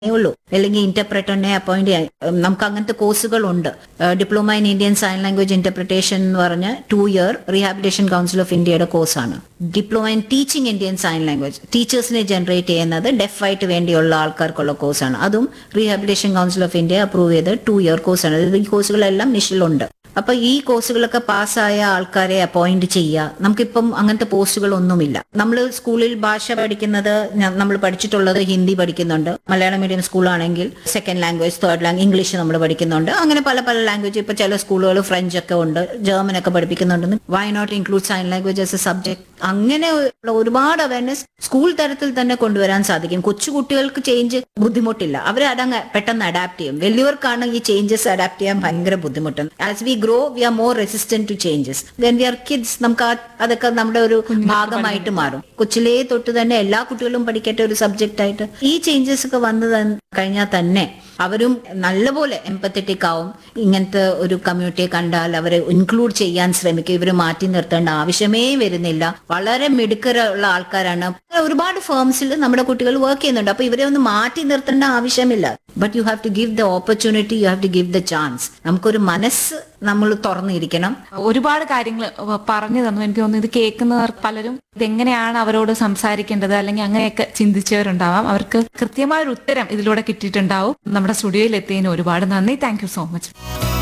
ഉള്ളൂ അല്ലെങ്കിൽ ഇന്റർപ്രറ്ററിനെ അപ്പോയിന്റ് ചെയ്യാൻ ഉം, നമുക്ക് അങ്ങനത്തെ കോഴ്സുകളുണ്ട് diploma in Indian sign language interpretation എന്ന് പറഞ്ഞ two year rehabilitation council of ഇന്ത്യയുടെ കോഴ്സാണ് diploma in teaching Indian sign language ടീച്ചേഴ്സിനെ ജനറേറ്റ് ചെയ്യുന്നത് ഡെഫ് ആയിട്ട് വേണ്ടിയുള്ള ആൾക്കാർക്കുള്ള കോഴ്സാണ് അതും rehabilitation council of India approve ചെയ്ത് ടു ഇയർ കോഴ്സാണ് അതായത് ഈ കോഴ്സുകളെല്ലാം നിഷിലുണ്ട് അപ്പൊ ഈ കോഴ്സുകളൊക്കെ പാസ്സായ ആൾക്കാരെ അപ്പോയിന്റ് ചെയ്യുക നമുക്കിപ്പം അങ്ങനത്തെ പോസ്റ്റുകൾ ഒന്നുമില്ല നമ്മൾ സ്കൂളിൽ ഭാഷ പഠിക്കുന്നത് നമ്മൾ പഠിച്ചിട്ടുള്ളത് ഹിന്ദി പഠിക്കുന്നുണ്ട് മലയാളം മീഡിയം സ്കൂളാണെങ്കിൽ second language third language English നമ്മൾ പഠിക്കുന്നുണ്ട് അങ്ങനെ പല പല ലാംഗ്വേജ് ഇപ്പൊ ചില സ്കൂളുകൾ ഫ്രഞ്ച് ഒക്കെ ഉണ്ട് ജർമ്മൻ ഒക്കെ പഠിപ്പിക്കുന്നുണ്ട് why not include sign language as a subject അങ്ങനെ ഉള്ള ഒരുപാട് അവയർനെസ് സ്കൂൾ തലത്തിൽ തന്നെ കൊണ്ടുവരാൻ സാധിക്കും കൊച്ചുകുട്ടികൾക്ക് ചേഞ്ച് ബുദ്ധിമുട്ടില്ല അവർ അതങ്ങ് പെട്ടെന്ന് അഡാപ്റ്റ് ചെയ്യും വലിയവർക്കാണ് ഈ ചേഞ്ചസ് അഡാപ്റ്റ് ചെയ്യാൻ ഭയങ്കര ബുദ്ധിമുട്ട് as we grow we are more resistant to changes when we are kids നമുക്ക് ആ- അതൊക്കെ നമ്മുടെ ഒരു ഭാഗമായിട്ട് മാറും കൊച്ചിലേ തൊട്ട് തന്നെ എല്ലാ കുട്ടികളും പഠിക്കട്ടെ ഒരു സബ്ജക്റ്റ് ആയിട്ട് ഈ ചേഞ്ചസ് ഒക്കെ വന്നു തൻ- കഴിഞ്ഞാൽ തന്നെ അവരും നല്ലപോലെ എംപത്തറ്റിക് ആവും ഇങ്ങനത്തെ ഒരു കമ്മ്യൂണിറ്റിയെ കണ്ടാൽ അവരെ ഇൻക്ലൂഡ് ചെയ്യാൻ ശ്രമിക്കും ഇവർ മാറ്റി നിർത്തേണ്ട ആവശ്യമേ വരുന്നില്ല വളരെ മിടുക്കരുള്ള ആൾക്കാരാണ് ഒരുപാട് ഫേംസിൽ നമ്മുടെ കുട്ടികൾ വർക്ക് ചെയ്യുന്നുണ്ട് അപ്പൊ ഇവരെ ഒന്ന് മാറ്റി നിർത്തേണ്ട ആവശ്യമില്ല but you have to give the opportunity you have to give the chance നമുക്കൊരു മനസ്സ് നമ്മൾ തുറന്നിരിക്കണം ഒരുപാട് കാര്യങ്ങൾ പറഞ്ഞു തന്നു എനിക്ക് തോന്നുന്നു ഇത് കേൾക്കുന്നവർ പലരും ഇതെങ്ങനെയാണ് അവരോട് സംസാരിക്കേണ്ടത് അല്ലെങ്കിൽ അങ്ങനെയൊക്കെ ചിന്തിച്ചവരുണ്ടാവാം അവർക്ക് കൃത്യമായ ഒരു ഉത്തരം ഇതിലൂടെ കിട്ടിയിട്ടുണ്ടാവും നമ്മുടെ സ്റ്റുഡിയോയിൽ എത്തിയതിന് ഒരുപാട് നന്ദി താങ്ക് യു സോ മച്ച്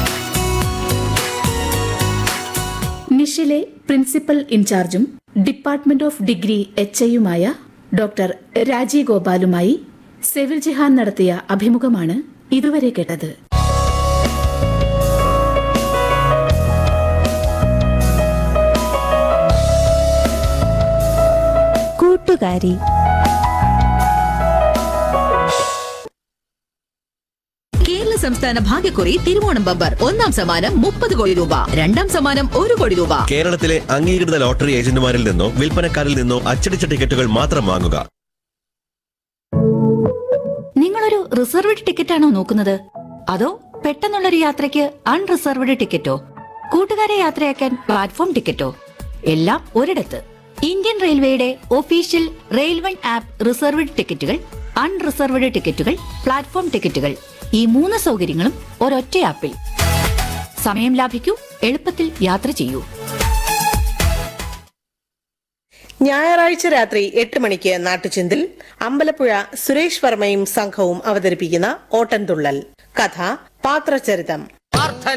നിഷിലെ പ്രിൻസിപ്പൽ ഇൻചാർജും ഡിപ്പാർട്ട്മെന്റ് ഓഫ് ഡിഗ്രി എച്ച് ഐയുമായ ഡോക്ടർ രാജി ഗോപാലുമായി സെവിൽ ജിഹാൻ നടത്തിയ അഭിമുഖമാണ് ഇതുവരെ കേട്ടത് കൂട്ടുകാരി കേരള സംസ്ഥാന ഭാഗ്യക്കുറി തിരുവോണം ബമ്പർ ഒന്നാം സമ്മാനം മുപ്പത് കോടി രൂപ രണ്ടാം സമ്മാനം ഒരു കോടി രൂപ കേരളത്തിലെ അംഗീകൃത ലോട്ടറി ഏജന്റുമാരിൽ നിന്നോ വിൽപ്പനക്കാരിൽ നിന്നോ അച്ചടിച്ച ടിക്കറ്റുകൾ മാത്രം വാങ്ങുക നിങ്ങളൊരു റിസർവ്ഡ് ടിക്കറ്റ് ആണോ നോക്കുന്നത് അതോ പെട്ടെന്നുള്ളൊരു യാത്രയ്ക്ക് അൺറിസർവ്ഡ് ടിക്കറ്റോ കൂട്ടുകാരെ യാത്രയാക്കാൻ പ്ലാറ്റ്ഫോം ടിക്കറ്റോ എല്ലാം ഒരിടത്ത് ഇന്ത്യൻ റെയിൽവേയുടെ ഒഫീഷ്യൽ റെയിൽവൺ ആപ്പ് റിസർവ്ഡ് ടിക്കറ്റുകൾ അൺറിസർവ്ഡ് ടിക്കറ്റുകൾ പ്ലാറ്റ്ഫോം ടിക്കറ്റുകൾ ഈ മൂന്ന് സൗകര്യങ്ങളും ഒരൊറ്റ ആപ്പിൽ സമയം ലാഭിക്കൂ എളുപ്പത്തിൽ യാത്ര ചെയ്യൂ ഞായറാഴ്ച രാത്രി എട്ട് മണിക്ക് നാട്ടുചിന്തിൽ അമ്പലപ്പുഴ സുരേഷ് വർമ്മയും സംഘവും അവതരിപ്പിക്കുന്ന ഓട്ടൻതുള്ളൽ കഥ പാത്രചരിതം